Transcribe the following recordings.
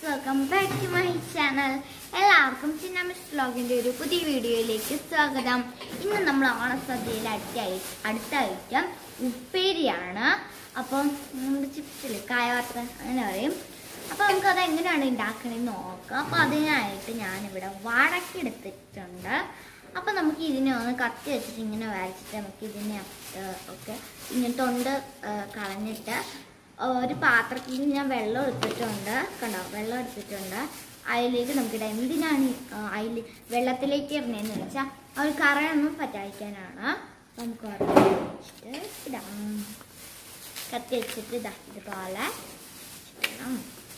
Welcome back to my channel എല്ലാവർക്കും ചിന്നാമിസ് വ്ലോഗിൻ്റെ ഒരു പുതിയ വീഡിയോയിലേക്ക് സ്വാഗതം ഇന്ന് നമ്മൾ ഓണസദ്യയിൽ അടുത്ത ഐ- അടുത്ത ഐറ്റം ഉപ്പേരിയാണ് അപ്പം നമ്മുടെ ചിപ്സിൽ കായവറുത്ത അങ്ങനെ പറയും അപ്പോൾ നമുക്കത് എങ്ങനെയാണ് ഉണ്ടാക്കണമെന്ന് നോക്കാം അപ്പോൾ അതിനായിട്ട് ഞാനിവിടെ വാഴക്കെടുത്തിട്ടുണ്ട് അപ്പോൾ നമുക്ക് ഇതിനെ ഒന്ന് കത്തി വെച്ചിട്ട് ഇങ്ങനെ വരച്ചിട്ട് നമുക്ക് ഇതിനെ ഏഹ്, ഒക്കെ ഇങ്ങനെ തൊണ്ട് ഏഹ്, കളഞ്ഞിട്ട് ഒരു പാത്രത്തിൽ ഞാൻ വെള്ളം എടുത്തിട്ടുണ്ട് കണ്ടോ വെള്ളം എടുത്തിട്ടുണ്ട് അതിലേക്ക് നമുക്കിടാം എന്തിനാണ് അതിൽ വെള്ളത്തിലേക്ക് ഇടുന്നതെന്ന് വെച്ചാൽ ആ ഒരു കറയൊന്നും പറ്റാതിരിക്കാനാണ് അപ്പം നമുക്ക് ഓരോന്ന് വെച്ചിട്ട് ഇടാം കത്തി വെച്ചിട്ട് ഇതാ ഇതുപോലെ ഇടണം.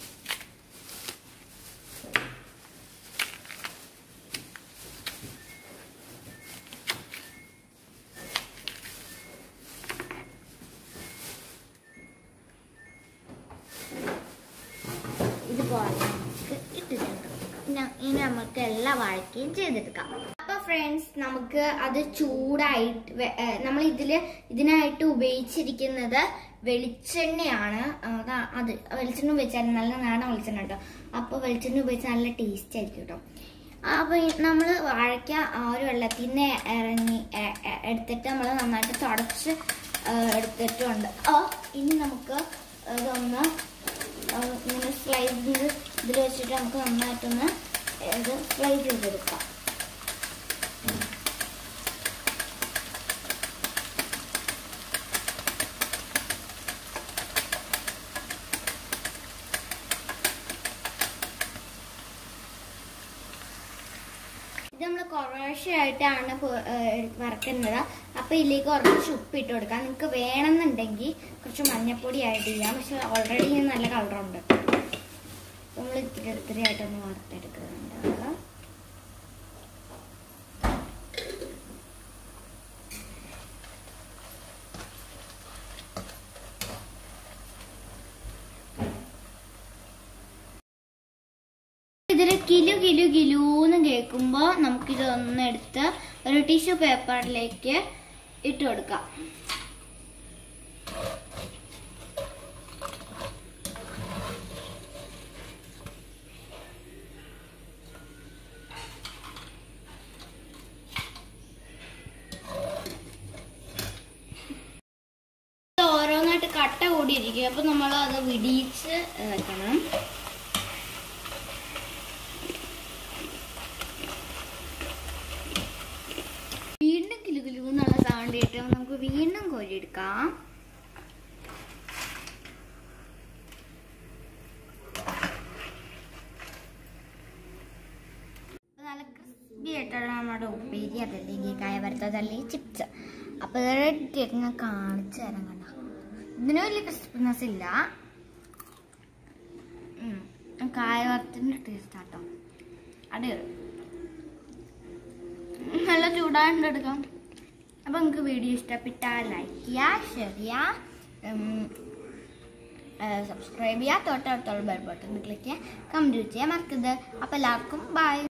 ഇതുപോലെ നമുക്ക് ഇട്ടിട്ടുണ്ട് ഇനി- ഇനി നമുക്ക് എല്ലാ വാഴയ്ക്കയും ചെയ്തെടുക്കാം അപ്പൊ ഫ്രണ്ട്സ് നമുക്ക് അത് ചൂടായിട്ട് വെ- ഏ, നമ്മൾ ഇതില് ഇതിനായിട്ട് ഉപയോഗിച്ചിരിക്കുന്നത് വെളിച്ചെണ്ണയാണ് അതാ അത് വെളിച്ചെണ്ണ ഉപയോഗിച്ചാൽ നല്ല നാടൻ വെളിച്ചെണ്ണ കേട്ടോ അപ്പൊ വെളിച്ചെണ്ണ ഉപയോഗിച്ചാൽ നല്ല ടേസ്റ്റ് ആയിരിക്കും കേട്ടോ അപ്പൊ നമ്മൾ വാഴയ്ക്ക ആ ഒരു വെള്ളത്തിൽ നിന്ന് ഇറങ്ങി എ- എ- എടുത്തിട്ട് നമ്മൾ നന്നായിട്ട് തുടച്ച് ഏ, എടുത്തിട്ടുണ്ട് ആ, ഇനി നമുക്ക് ഇതൊന്ന് ആ, ഇങ്ങനെ സ്ലൈസ് ചെയ്ത് ഇതിൽ വെച്ചിട്ട് നമുക്ക് നന്നായിട്ടൊന്ന് ഇത് സ്ലൈസ് ചെയ്തെടുക്കാം ഇത് നമ്മൾ കുറേശ്ശായിട്ടാണ് വറക്കുന്നത് അപ്പൊ ഇതിലേക്ക് കുറച്ച് ഉപ്പ് ഇട്ട് കൊടുക്കാം നിങ്ങൾക്ക് വേണമെന്നുണ്ടെങ്കിൽ കുറച്ച് മഞ്ഞപ്പൊടി ആഡ് ചെയ്യാം പക്ഷെ ഓൾറെഡി നല്ല കളറുണ്ട് നമ്മൾ ഇത്തിരി ഇത്തിരി ആയിട്ടൊന്ന് വറുത്തെടുക്കുന്നുണ്ട് ഇതിൽ കിലു കിലു കിലൂന്ന് കേൾക്കുമ്പോൾ നമുക്കിതൊന്ന് എടുത്ത് ഒരു ടിഷ്യൂ പേപ്പറിലേക്ക് ഇട്ട് കൊടുക്കാം ഇത് ഓരോന്നായിട്ട് കട്ട കൂടിയിരിക്കും അപ്പൊ നമ്മൾ അത് വിടിയിച്ച് വെക്കണം വീണ്ടും കിലുകിലു എന്നുള്ള സൗണ്ട് കേട്ട് നമുക്ക് വീണ്ടും കോരിയെടുക്കാം നല്ല ക്രിസ്പി ആയിട്ടുള്ള നമ്മുടെ ഉപ്പേരി അതല്ലെങ്കിൽ കായ വറുത്തതല്ലേ ചിപ്സ് അപ്പൊ ഇതൊക്കെ ഞാൻ കാണിച്ചു തരാം കണ്ട ഇതിന് വലിയ ക്രിസ്പിനെസ് ഇല്ല ഉം. കായ വറുത്തിന്റെ ടേസ്റ്റ് ആട്ടോ അടിപൊളി നല്ല ചൂടാണ്ട് എടുക്കാം അപ്പം നിങ്ങൾക്ക് വീഡിയോ ഇഷ്ടപ്പെട്ടാൽ ലൈക്ക് ചെയ്യുക ഷെയർ ചെയ്യുക സബ്സ്ക്രൈബ് ചെയ്യുക തൊട്ടടുത്തുള്ള ബെൽ ബട്ടൺ ക്ലിക്ക് ചെയ്യുക കമൻറ്റ് ചെയ്യാൻ മറക്കരുത് അപ്പോൾ എല്ലാവർക്കും ബൈ